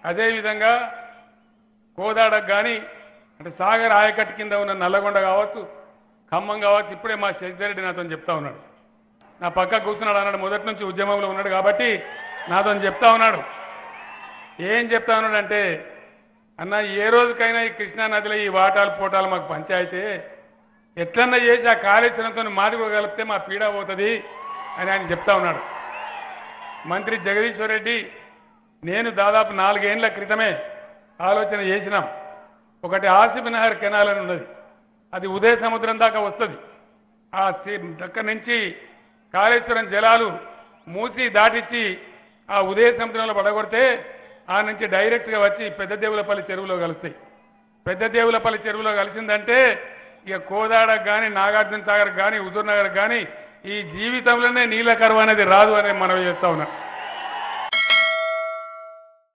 అదేవిధంగా కోదాడకు కానీ అంటే సాగర్ ఆయకట్టు కింద ఉన్న నల్లగొండ కావచ్చు ఖమ్మం కావచ్చు ఇప్పుడే మా శశిధరెడ్డి నాతో చెప్తా ఉన్నాడు నా పక్క కూర్చున్నాడు అన్నాడు మొదటి నుంచి ఉద్యమంలో ఉన్నాడు కాబట్టి నాతో చెప్తా ఉన్నాడు ఏం చెప్తా ఉన్నాడు అంటే అన్న ఏ రోజుకైనా ఈ కృష్ణా నదిలో ఈ వాటాలు పోటాలు మాకు పంచాయితే ఎట్లన్నా చేసి ఆ కాళేశ్వరంతో మాది కూడా కలిపితే మా పీడ పోతుంది అని ఆయన చెప్తా ఉన్నాడు మంత్రి జగదీశ్వర్ రెడ్డి నేను దాదాపు నాలుగేండ్ల క్రితమే ఆలోచన చేసినాం ఒకటి ఆసిఫ్ నహర్ కెనాల్ అని ఉన్నది అది ఉదయ సముద్రం దాకా వస్తుంది ఆ సి- దగ్గర నుంచి కాళేశ్వరం జలాలు మూసి దాటిచ్చి ఆ ఉదయ సముద్రంలో పడగొడితే ఆ నుంచి డైరెక్ట్గా వచ్చి పెద్ద దేవులపల్లి చెరువులో కలుస్తాయి పెద్ద దేవులపల్లి చెరువులో కలిసిందంటే ఇక కోదాడకు కానీ నాగార్జున సాగర్ కానీ హుజూర్ నగర్ కానీ ఈ జీవితంలోనే నీళ్ళ కరువు అనేది రాదు అనేది మనం చేస్తా ఉన్నాం